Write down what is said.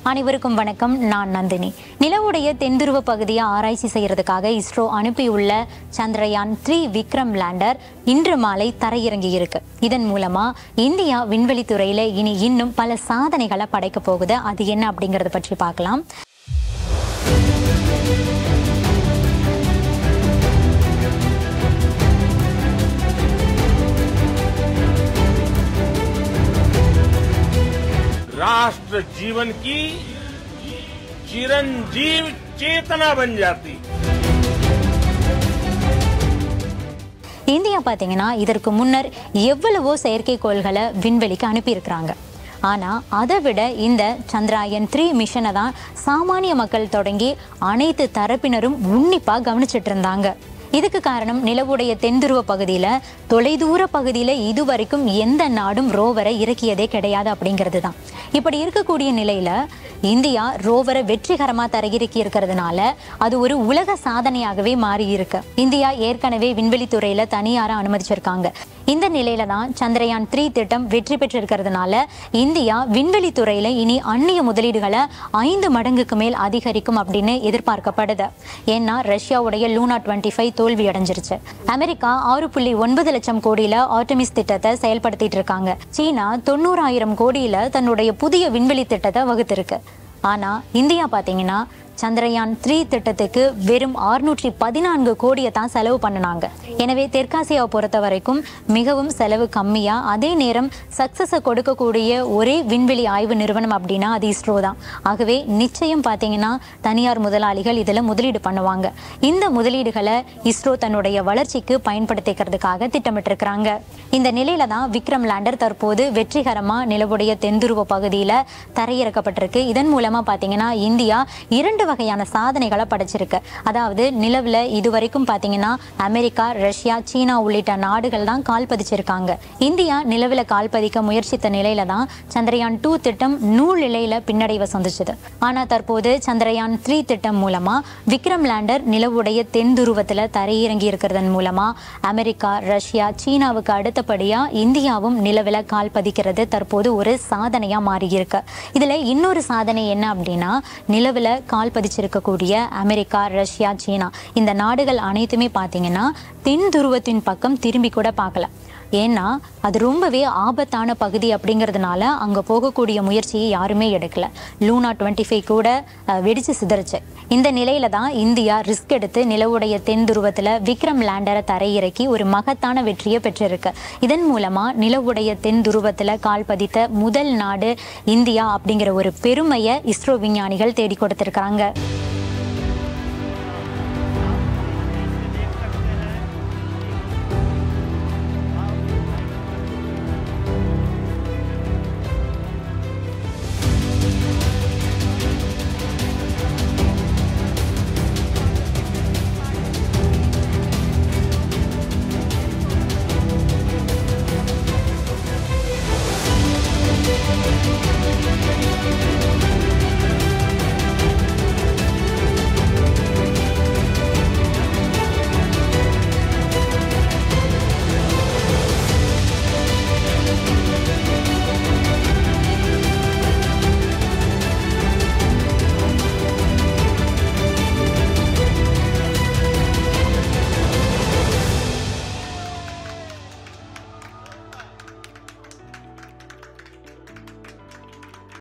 அனைவருக்கும் வணக்கம் நான் நந்தினி நிலவுடைய தென்துருவ பகுதியை ஆராய்ச்சி செய்யறதுக்காக இஸ்ரோ அனுப்பியுள்ள சந்திரயான் த்ரீ விக்ரம் லேண்டர் இன்று மாலை தரையிறங்கி இருக்கு இதன் மூலமா இந்தியா விண்வெளி துறையில இனி இன்னும் பல சாதனைகளை படைக்க போகுது அது என்ன அப்படிங்கறத பற்றி பார்க்கலாம் राष्ट्र जीवन की चिरंजीव चेतना बन जाती இந்தியா பார்த்தீங்கன்னா இதற்கு முன்னர் எவ்வளவோ செயற்கைக்கோள்களை விண்வெளிக்கு அனுப்பியிருக்கிறாங்க ஆனால் அதை விட இந்த சந்திராயன் த்ரீ மிஷனை தான் சாமானிய மக்கள் தொடங்கி அனைத்து தரப்பினரும் உன்னிப்பாக கவனிச்சிட்டு இருந்தாங்க இதுக்கு காரணம் நிலவுடைய தென்துருவ பகுதியில் தொலைதூர பகுதியில் இதுவரைக்கும் எந்த நாடும் ரோவரை இறக்கியதே கிடையாது அப்படிங்கிறது தான் இப்படி இருக்கக்கூடிய நிலையில இந்தியா ரோவரை வெற்றிகரமாக தரையிறக்கி இருக்கிறதுனால அது ஒரு உலக சாதனையாகவே மாறி இருக்கு இந்தியா ஏற்கனவே விண்வெளி துறையில தனியார அனுமதிச்சிருக்காங்க இந்த நிலையில தான் சந்திரயான் த்ரீ திட்டம் வெற்றி பெற்றிருக்கிறதுனால இந்தியா விண்வெளி துறையில இனி அந்நிய முதலீடுகளை ஐந்து மடங்குக்கு மேல் அதிகரிக்கும் அப்படின்னு எதிர்பார்க்கப்படுது ஏன்னா ரஷ்யாவுடைய லூனா டுவெண்ட்டி ஃபைவ் தோல்வி அடைஞ்சிருச்சு அமெரிக்கா ஆறு புள்ளி ஒன்பது லட்சம் கோடியில ஆர்டமிஸ் திட்டத்தை செயல்படுத்திட்டு இருக்காங்க சீனா தொண்ணூறாயிரம் கோடியில தன்னுடைய புதிய விண்வெளி திட்டத்தை வகுத்திருக்கு ஆனா இந்தியா பாத்தீங்கன்னா சந்திரயான் த்ரீ திட்டத்துக்கு வெறும் ஆறுநூற்றி பதினான்கு கோடியை தான் செலவு பண்ணினாங்க எனவே தெற்காசியாவை பொறுத்த வரைக்கும் மிகவும் செலவு கம்மியா அதே நேரம் சக்சஸை கொடுக்கக்கூடிய ஒரே விண்வெளி ஆய்வு நிறுவனம் அப்படின்னா அது இஸ்ரோ தான் ஆகவே நிச்சயம் பார்த்தீங்கன்னா தனியார் முதலாளிகள் இதில் முதலீடு பண்ணுவாங்க இந்த முதலீடுகளை இஸ்ரோ தன்னுடைய வளர்ச்சிக்கு பயன்படுத்திக்கிறதுக்காக திட்டமிட்டிருக்கிறாங்க இந்த நிலையில தான் விக்ரம் லேண்டர் தற்போது வெற்றிகரமா நிலவுடைய தென்துருவ பகுதியில் தரையிறக்கப்பட்டிருக்கு இதன் மூலமா பார்த்தீங்கன்னா இந்தியா இரண்டு வகையான சாதனைகளை படைச்சிருக்கு அதாவது நிலவுல இதுவரைக்கும் பார்த்தீங்கன்னா அமெரிக்கா ரஷ்யா சீனா உள்ளிட்ட நாடுகள் தான் கால் பதிச்சிருக்காங்க இந்தியா நிலவுல கால் பதிக்க முயற்சித்த நிலையில தான் சந்திரயான் டூ திட்டம் நூல் நிலையில பின்னடைவை சந்திச்சது ஆனா தற்போது சந்திரயான் த்ரீ திட்டம் மூலமா விக்ரம் லேண்டர் நிலவுடைய தென் துருவத்துல தரையிறங்கி இருக்கிறதன் மூலமா அமெரிக்கா ரஷ்யா சீனாவுக்கு அடுத்தபடியா இந்தியாவும் நிலவுல கால் பதிக்கிறது தற்போது ஒரு சாதனையா மாறி இருக்கு இதுல இன்னொரு சாதனை என்ன அப்படின்னா நிலவுல கால் பதிச்சிருக்கக்கூடிய அமெரிக்கா ரஷ்யா சீனா இந்த நாடுகள் அனைத்துமே பார்த்தீங்கன்னா தென் துருவத்தின் பக்கம் திரும்பி கூட பார்க்கல ஏன்னா அது ரொம்பவே ஆபத்தான பகுதி அப்படிங்கிறதுனால அங்கே போகக்கூடிய முயற்சியை யாருமே எடுக்கல லூனா டுவெண்ட்டி ஃபைவ் கூட அஹ், வெடிச்சு சிதறுச்சு இந்த நிலையில தான் இந்தியா ரிஸ்க் எடுத்து நிலவுடைய தென் துருவத்தில் விக்ரம் லேண்டரை தரையிறக்கி ஒரு மகத்தான வெற்றியை பெற்றிருக்கு இதன் மூலமா நிலவுடைய தென் துருவத்தில் கால் பதித்த முதல் நாடு இந்தியா அப்படிங்கிற ஒரு பெருமையை இஸ்ரோ விஞ்ஞானிகள் தேடி கொடுத்திருக்கிறாங்க